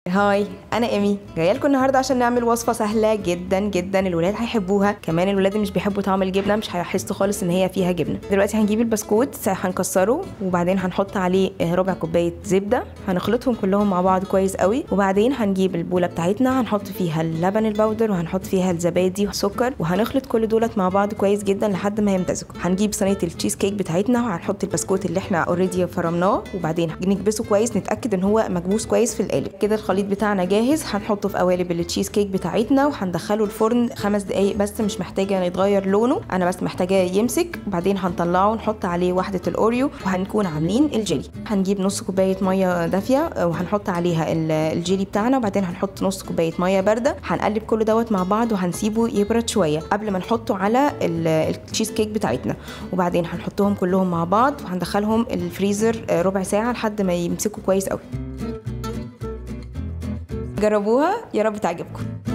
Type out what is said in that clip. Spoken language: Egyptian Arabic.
هاي انا ايمي جايه لكم النهارده عشان نعمل وصفه سهله جدا جدا الولاد هيحبوها كمان الولاد اللي مش بيحبوا طعم الجبنه مش هيحسوا خالص ان هي فيها جبنه دلوقتي هنجيب البسكوت هنكسره وبعدين هنحط عليه ربع كوبايه زبده هنخلطهم كلهم مع بعض كويس قوي وبعدين هنجيب البوله بتاعتنا هنحط فيها اللبن البودر وهنحط فيها الزبادي والسكر وهنخلط كل دولت مع بعض كويس جدا لحد ما يمتزجوا هنجيب صينيه التشيز كيك بتاعتنا وهنحط البسكوت اللي احنا اوريدي فرمناه وبعدين نكبسه كويس نتاكد ان هو مكبوس كويس في القالب كده الخليط بتاعنا جاهز هنحطه في قوالب التشيز كيك بتاعتنا وهندخله الفرن خمس دقايق بس مش محتاجه يتغير لونه انا بس محتاجاه يمسك وبعدين هنطلعه ونحط عليه واحده الاوريو وهنكون عاملين الجيلي هنجيب نص كوبايه ميه دافيه وهنحط عليها الجيلي بتاعنا وبعدين هنحط نص كوبايه ميه بارده هنقلب كل دوت مع بعض وهنسيبه يبرد شويه قبل ما نحطه على التشيز كيك بتاعتنا وبعدين هنحطهم كلهم مع بعض وهندخلهم الفريزر ربع ساعه لحد ما يمسكوا كويس قوي جربوها يا رب تعجبكم